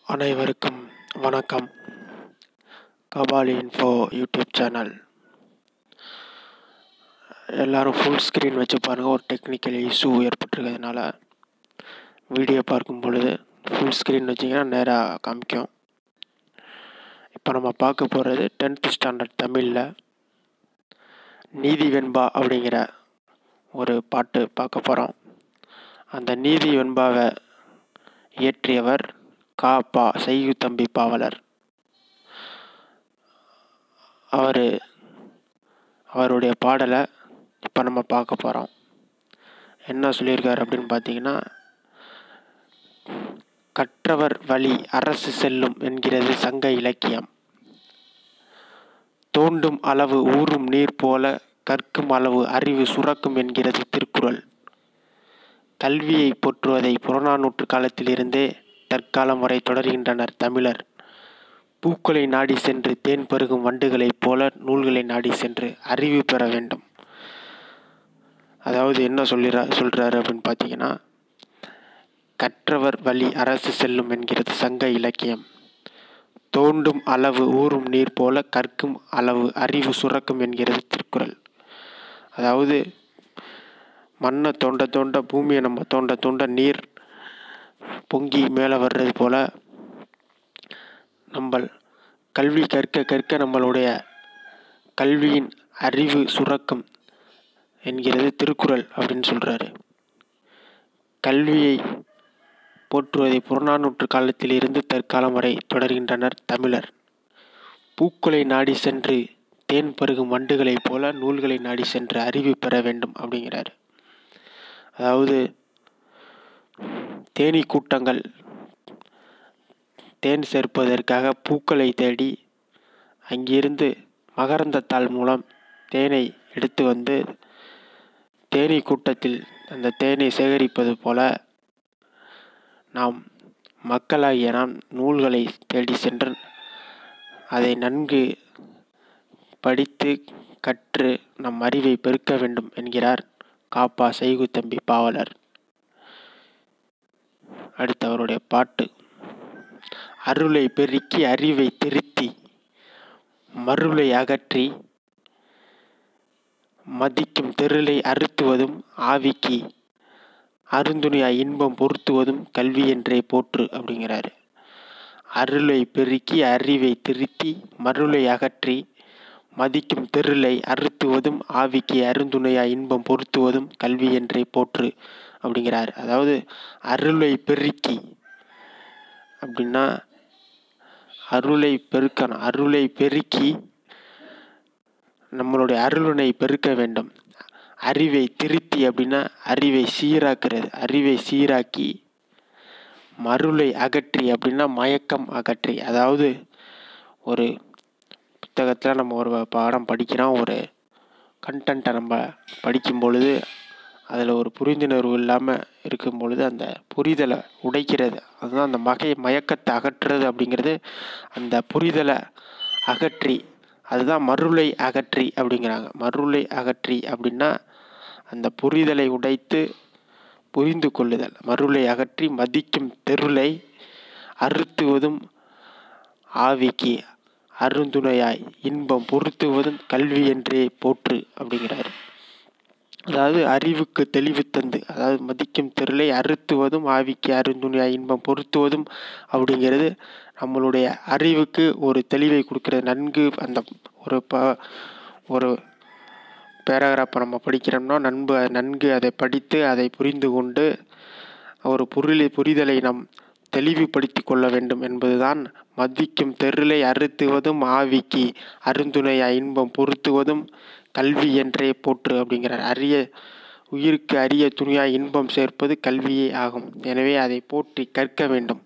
அனைவருக்கும் வணக்கம் Kabali info YouTube channel எல்லாரும் ஃபுல் ஸ்க்ரீன் வச்சு பாருங்கள் ஒரு டெக்னிக்கல் இஷ்யூ ஏற்பட்டிருக்கிறதுனால வீடியோ பார்க்கும் பொழுது ஃபுல் ஸ்க்ரீன் வச்சிங்கன்னா நேராக காமிக்கும் இப்போ நம்ம பார்க்க போகிறது டென்த் ஸ்டாண்டர்ட் தமிழில் நீதி வெண்பா அப்படிங்கிற ஒரு பாட்டு பார்க்க போகிறோம் அந்த நீதி வெண்பாவை இயற்றியவர் கா பா செய்கு தம்பி பாவலர் அவர் அவருடைய பாடலை இப்போ நம்ம பார்க்க போகிறோம் என்ன சொல்லியிருக்காரு அப்படின்னு பார்த்தீங்கன்னா கற்றவர் வழி அரசு செல்லும் என்கிறது சங்க இலக்கியம் தோண்டும் அளவு ஊறும் நீர் போல கற்கும் அளவு அறிவு சுரக்கும் என்கிறது திருக்குறள் கல்வியை போற்றுவதை புறநானூற்று காலத்திலிருந்தே தற்காலம் வரை தொடர்கின்றனர் தமிழர் பூக்களை நாடி சென்று தேன் பருகும் வண்டுகளைப் போல நூல்களை நாடி சென்று அறிவு பெற வேண்டும் அதாவது என்ன சொல்லிறா சொல்கிறாரு அப்படின்னு பார்த்தீங்கன்னா கற்றவர் வழி அரசு செல்லும் என்கிறது சங்க இலக்கியம் தோண்டும் அளவு ஊறும் நீர் போல கற்கும் அளவு அறிவு சுரக்கும் என்கிறது திருக்குறள் அதாவது மண்ணை தோண்ட தோண்ட பூமியை நம்ம தோண்ட தோண்ட நீர் பொங்கி மேலே வர்றது போல் நம்ம கல்வி கற்க கற்க நம்மளுடைய கல்வியின் அறிவு சுரக்கும் என்கிறது திருக்குறள் அப்படின்னு சொல்கிறாரு கல்வியை போற்றுவதை புறநானூற்று காலத்தில் இருந்து தற்காலம் வரை தொடர்கின்றனர் தமிழர் பூக்களை நாடி சென்று தேன் பருகும் வண்டுகளைப் போல நூல்களை நாடி சென்று அறிவு பெற வேண்டும் அப்படிங்கிறாரு அதாவது தேனீ கூட்டங்கள் தேன் சேர்ப்பதற்காக பூக்களை தேடி அங்கிருந்து மகரந்தத்தாள் மூலம் தேனை எடுத்து வந்து தேனீ கூட்டத்தில் அந்த தேனை சேகரிப்பது போல நாம் மக்களாகிய நாம் நூல்களை தேடி சென்று அதை நன்கு படித்து கற்று நம் அறிவை பெருக்க வேண்டும் என்கிறார் காப்பா செய்குத்தம்பி பாவலர் அடுத்து அவருடைய பாட்டு அருளை பெருக்கி அறிவை திருத்தி மருளை அகற்றி மதிக்கும் தெருளை அறுத்துவதும் ஆவிக்கு அருந்துணியாய் இன்பம் பொருத்துவதும் கல்வி என்றே போற்று அப்படிங்கிறாரு அருளை பெருக்கி அறிவை திருத்தி மருளை அகற்றி மதிக்கும் தெருளை அறுத்துவதும் ஆவிக்கு அருந்துணையாய் இன்பம் பொருத்துவதும் கல்வி என்றே போற்று அப்படிங்கிறார் அதாவது அருளை பெருக்கி அப்படின்னா அருளை பெருக்கணும் அருளை பெருக்கி நம்மளுடைய அருளுனை பெருக்க வேண்டும் அறிவை திருத்தி அப்படின்னா அறிவை சீராக்குறது அறிவை சீராக்கி மருளை அகற்றி அப்படின்னா மயக்கம் அகற்றி அதாவது ஒரு புத்தகத்தில் நம்ம ஒரு பாடம் படிக்கிறோம் ஒரு கண்டென்ட்டை நம்ம படிக்கும் பொழுது அதில் ஒரு புரிந்துணர்வு இல்லாமல் இருக்கும் பொழுது அந்த புரிதலை உடைக்கிறது அதுதான் அந்த மகை மயக்கத்தை அகற்றுறது அப்படிங்கிறது அந்த புரிதலை அகற்றி அதுதான் மருளை அகற்றி அப்படிங்கிறாங்க மருளை அகற்றி அப்படின்னா அந்த புரிதலை உடைத்து புரிந்து கொள்ளுதல் மருளை அகற்றி மதிக்கும் தெருளை அறுத்துவதும் ஆவிக்கு அருந்துணையாய் இன்பம் பொருத்துவதும் கல்வி என்றே போற்று அப்படிங்கிறாரு அதாவது அறிவுக்கு தெளிவு தந்து அதாவது மதிக்கும் தெருளை அறுத்துவதும் ஆவிக்கு அருந்துணையாய் இன்பம் பொருத்துவதும் அப்படிங்கிறது நம்மளுடைய அறிவுக்கு ஒரு தெளிவை கொடுக்கிறது நன்கு அந்த ஒரு ப ஒரு பேராகிராஃபை நம்ம படிக்கிறோம்னா நண்பு நன்கு அதை படித்து அதை புரிந்து கொண்டு ஒரு புரிலி புரிதலை நாம் தெளிவுபடுத்தி கொள்ள வேண்டும் என்பதுதான் மதிக்கும் தெருளை அறுத்துவதும் ஆவிக்கு அருந்துணையாய் இன்பம் பொருத்துவதும் கல்வி என்றே போற்று அப்படிங்கிறார் அரிய உயிருக்கு அரிய துணியாய் இன்பம் சேர்ப்பது கல்வியே ஆகும் எனவே அதை போற்றி கற்க வேண்டும்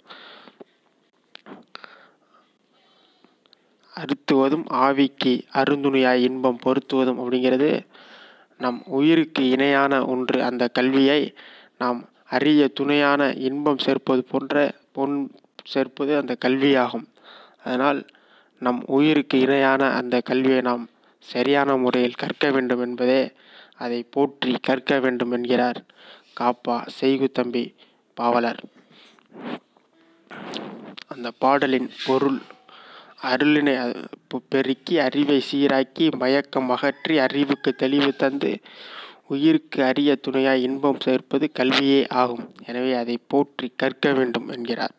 அறுத்துவதும் ஆவிக்கு அருந்துணையாய் இன்பம் பொருத்துவதும் அப்படிங்கிறது நம் உயிருக்கு இணையான ஒன்று அந்த கல்வியை நாம் அரிய துணையான இன்பம் சேர்ப்பது போன்ற பொன் சேர்ப்பது அந்த கல்வியாகும் அதனால் நம் உயிருக்கு இணையான அந்த கல்வியை நாம் சரியான முறையில் கற்க வேண்டும் என்பதே அதை போற்றி கற்க வேண்டும் என்கிறார் காப்பா செய்குத்தம்பி பாவலர் அந்த பாடலின் பொருள் அருளினை அ- பெ- பெருக்கி அறிவை சீராக்கி மயக்கம் அகற்றி அறிவுக்கு தெளிவு தந்து உயிருக்கு அரிய துணையாய் இன்பம் சேர்ப்பது கல்வியே ஆகும் எனவே அதை போற்றி கற்க வேண்டும் என்கிறார்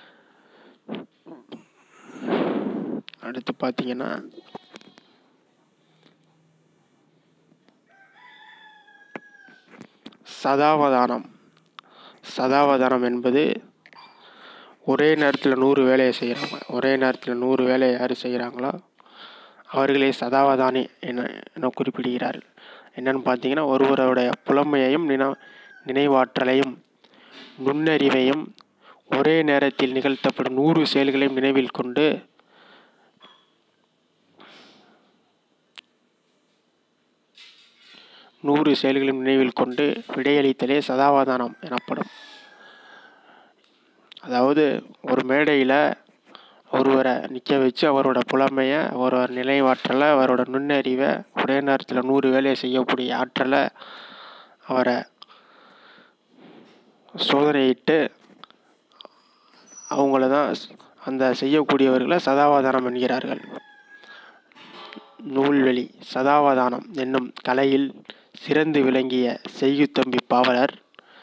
அடுத்து பார்த்தீங்கன்னா சதாவதானம் சதாவதானம் என்பது ஒரே நேரத்தில் நூறு வேலையை செய்கிறாங்க ஒரே நேரத்தில் நூறு வேலையை யார் செய்கிறாங்களோ அவர்களே சதாவதானி என என குறிப்பிடுகிறார்கள் என்னன்னு பார்த்தீங்கன்னா ஒருவருடைய புலமையையும் நின நினைவாற்றலையும் நுண்ணறிவையும் ஒரே நேரத்தில் நிகழ்த்தப்படும் நூறு செயல்களையும் நினைவில் கொண்டு நூறு செயல்களையும் நினைவில் கொண்டு விடையளித்தலே சதாவதானம் எனப்படும் அதாவது ஒரு மேடையில் ஒருவரை நிற்க வச்சு அவரோட புலமையை அவரோட நினைவாற்றலை அவரோட நுண்ணறிவை ஒரே நேரத்தில் நூறு வேலையை செய்யக்கூடிய ஆற்றலை அவரை சோதனையிட்டு அவங்கள தான் அந்த செய்யக்கூடியவர்களை சதாவதானம் என்கிறார்கள் நூல்வெளி சதாவதானம் என்னும் கலையில் சிறந்து விளங்கிய செய்குத்தம்பி பாவலர்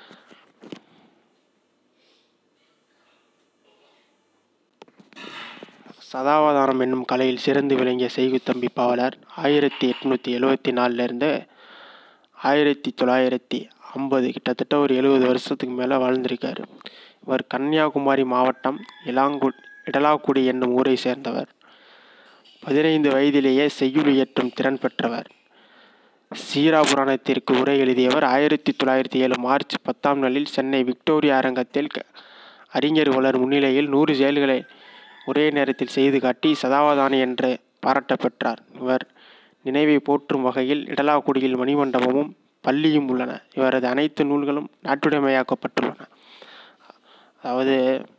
சதாவதானம் என்னும் கலையில் சிறந்து விளங்கிய செய்குத்தம்பி பாவலர் ஆயிரத்தி எட்நூற்றி எழுவத்தி நாலுலேருந்து ஆயிரத்தி தொள்ளாயிரத்தி ஐம்பது கிட்டத்தட்ட ஒரு எழுபது வருஷத்துக்கு மேலே வாழ்ந்திருக்காரு இவர் கன்னியாகுமரி மாவட்டம் இளாங்கு இடலாக்குடி என்னும் ஊரை சேர்ந்தவர் பதினைந்து வயதிலேயே செய்யுள் இயற்றும் திறன் பெற்றவர் சீரா புராணத்திற்கு உரை எழுதியவர் ஆயிரத்தி தொள்ளாயிரத்தி ஏழு மார்ச் பத்தாம் நாளில் சென்னை விக்டோரியா அரங்கத்தில் க- அறிஞர் வளர் முன்னிலையில் நூறு செயல்களை ஒரே நேரத்தில் செய்து காட்டி சதாவதானி என்று பாராட்ட பெற்றார் இவர் நினைவை போற்றும் வகையில் இடலாக்குடியில் மணிமண்டபமும் பள்ளியும் உள்ளன இவரது அனைத்து நூல்களும் நாட்டுடைமையாக்கப்பட்டுள்ளன அதாவது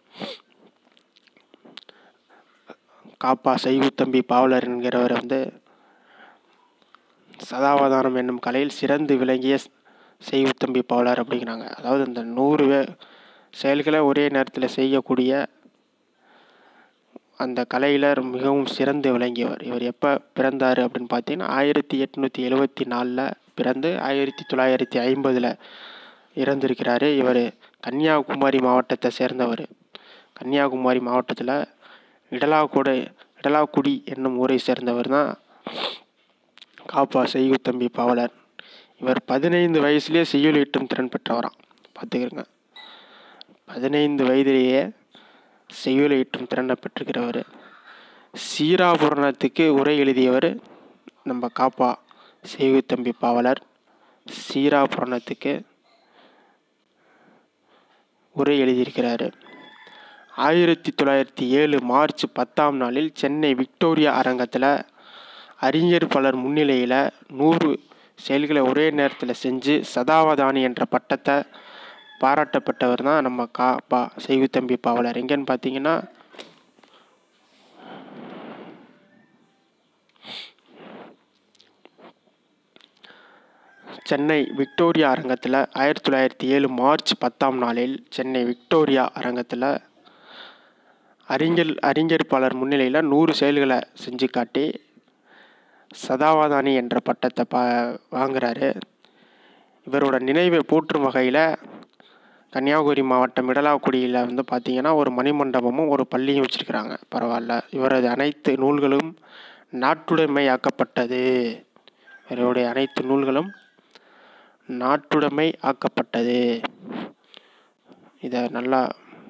காப்பா செய்குத்தம்பி பாவலர் என்கிறவர் வந்து சதாவதானம் என்னும் கலையில் சிறந்து விளங்கிய செய்குத்தம்பி பாவலர் அப்படிங்கிறாங்க அதாவது இந்த நூறு வே செயல்களை ஒரே நேரத்தில் செய்யக்கூடிய அந்த கலையில் மிகவும் சிறந்து விளங்கியவர் இவர் எப்போ பிறந்தார் அப்படின்னு பார்த்தீங்கன்னா ஆயிரத்தி எட்நூற்றி எழுவத்தி நாலில் பிறந்து ஆயிரத்தி தொள்ளாயிரத்தி ஐம்பதில் இறந்திருக்கிறாரு இவர் கன்னியாகுமரி மாவட்டத்தை சேர்ந்தவர் கன்னியாகுமரி மாவட்டத்தில் இடலாக்குடி இடலாக்குடி என்னும் ஊரை சேர்ந்தவர் தான் காப்பா செய்குத்தம்பி பாவலர் இவர் பதினைந்து வயசுலேயே செய்யுள் ஈட்டும் திறன் பெற்றவராம் பார்த்துக்கிறங்க பதினைந்து வயதிலேயே செய்யுள் ஈட்டும் திறனை பெற்றிருக்கிறவர் சீராபுரணத்துக்கு உரை எழுதியவர் நம்ம காப்பா செய்குத்தம்பி பாவலர் சீராபுரணத்துக்கு உரை எழுதியிருக்கிறாரு ஆயிரத்தி தொள்ளாயிரத்தி ஏழு மார்ச் பத்தாம் நாளில் சென்னை விக்டோரியா அரங்கத்தில் அறிஞர் பலர் முன்னிலையில் நூறு செயல்களை ஒரே நேரத்தில் செஞ்சு சதாவதானி என்ற பட்டத்தை பாராட்டப்பட்டவர் தான் நம்ம கா பா செய்குத்தம்பி பாவலர் எங்கேன்னு பார்த்தீங்கன்னா சென்னை விக்டோரியா அரங்கத்தில் ஆயிரத்தி தொள்ளாயிரத்தி ஏழு மார்ச் பத்தாம் நாளில் சென்னை விக்டோரியா அரங்கத்தில் அறிஞர் அறிஞர் பலர் முன்னிலையில் நூறு செயல்களை செஞ்சு காட்டி சதாவதானி என்ற பட்டத்தை பா வாங்குறாரு இவரோட நினைவை போற்றும் வகையில் கன்னியாகுமரி மாவட்டம் இடலாக்குடியில் வந்து பார்த்தீங்கன்னா ஒரு மணிமண்டபமும் ஒரு பள்ளியும் வச்சுருக்கிறாங்க பரவாயில்ல இவரது அனைத்து நூல்களும் நாட்டுடைமையாக்கப்பட்டது இவருடைய அனைத்து நூல்களும் நாட்டுடைமை ஆக்கப்பட்டது இதை நல்லா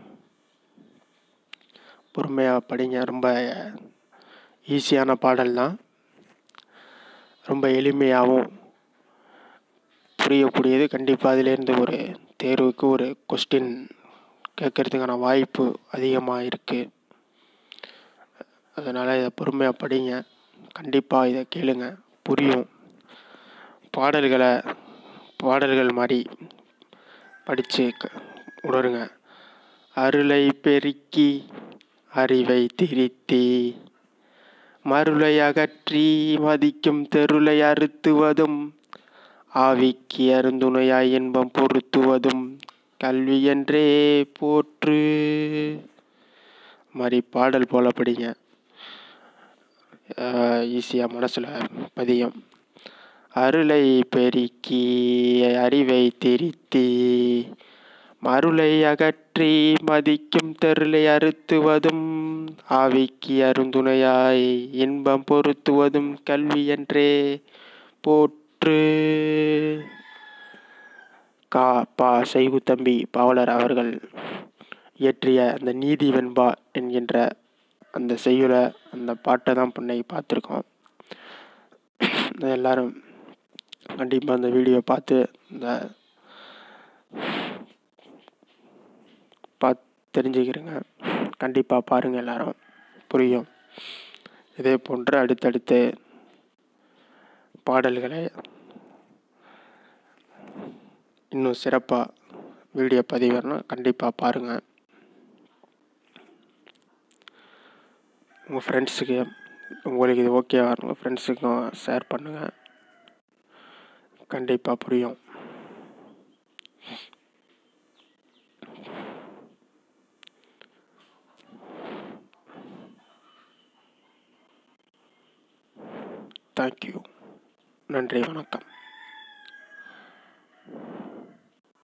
பொறுமையாக படிங்க ரொம்ப ஈஸியான பாடல் தான் ரொம்ப எளிமையாகவும் புரியக்கூடியது கண்டிப்பாக அதிலேருந்து ஒரு தேர்வுக்கு ஒரு கொஸ்டின் கேட்கறதுக்கான வாய்ப்பு அதிகமாக இருக்குது அதனால் இதை பொறுமையாக படிங்க கண்டிப்பாக இதை கேளுங்க புரியும் பாடல்களை பாடல்கள் மாதிரி படித்து உணருங்க அருளை பெருக்கி அறிவை திரித்தி மருளை அகற்றி மதிக்கும் தெருளை அறுத்துவதும் ஆவிக்கு அருந்துணையாய் இன்பம் பொருத்துவதும் கல்வி என்றே போற்று மாதிரி பாடல் போல் படிங்க ஈஸியாக மனசில் பதியும் அருளை பெருக்கி அறிவை திருத்தி மருளை அகற்றி மதிக்கும் தெருளை அறுத்துவதும் ஆவிக்கு அருந்துணையாய் இன்பம் பொருத்துவதும் கல்வி என்றே போற்று கா பா செய்கு தம்பி பாவலர் அவர்கள் இயற்றிய அந்த நீதி வெண்பா என்கின்ற அந்த செய்யுளை அந்த பாட்டை தான் பண்ணி பார்த்துருக்கோம் எல்லாரும் கண்டிப்பாக அந்த வீடியோ பார்த்து இந்த பார்த்து தெரிஞ்சுக்கிறேங்க கண்டிப்பாக பாருங்கள் எல்லாரும் புரியும் இதே போன்ற அடுத்தடுத்து பாடல்களை இன்னும் சிறப்பாக வீடியோ பதிவுனா கண்டிப்பாக பாருங்கள் உங்கள் ஃப்ரெண்ட்ஸுக்கு உங்களுக்கு இது ஓகே வரணும் ஃப்ரெண்ட்ஸுக்கும் ஷேர் பண்ணுங்கள் கண்டிப்பாக புரியும் தேங்க்யூ நன்றி வணக்கம்